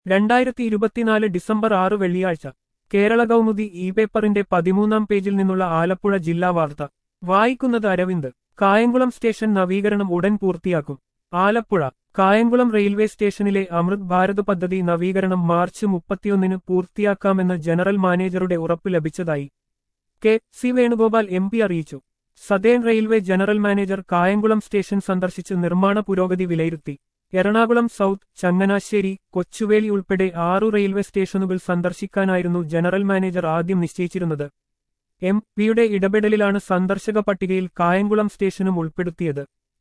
രണ്ടായിരത്തി ഇരുപത്തിനാല് ഡിസംബർ ആറ് വെള്ളിയാഴ്ച കേരള കൗമുദി ഇ പേപ്പറിന്റെ പതിമൂന്നാം പേജിൽ നിന്നുള്ള ആലപ്പുഴ ജില്ലാ വാർത്ത വായിക്കുന്നത് അരവിന്ദ് കായംകുളം സ്റ്റേഷൻ നവീകരണം ഉടൻ പൂർത്തിയാക്കും ആലപ്പുഴ കായംകുളം റെയിൽവേ സ്റ്റേഷനിലെ അമൃത് ഭാരത് പദ്ധതി നവീകരണം മാർച്ച് മുപ്പത്തിയൊന്നിന് പൂർത്തിയാക്കാമെന്ന് ജനറൽ മാനേജറുടെ ഉറപ്പ് ലഭിച്ചതായി K C Venugopal M P അറിയിച്ചു southern railway general manager Kayamkulam station സന്ദർശിച്ച് നിർമ്മാണ പുരോഗതി വിലയിരുത്തി എറണാകുളം സൗത്ത് ചങ്ങനാശ്ശേരി കൊച്ചുവേലി ഉൾപ്പെടെ ആറു റെയിൽവേ സ്റ്റേഷനുകൾ സന്ദർശിക്കാനായിരുന്നു ജനറൽ മാനേജർ ആദ്യം നിശ്ചയിച്ചിരുന്നത് എം പിയുടെ ഇടപെടലിലാണ് സന്ദർശക പട്ടികയിൽ കായംകുളം സ്റ്റേഷനും ഉൾപ്പെടുത്തിയത്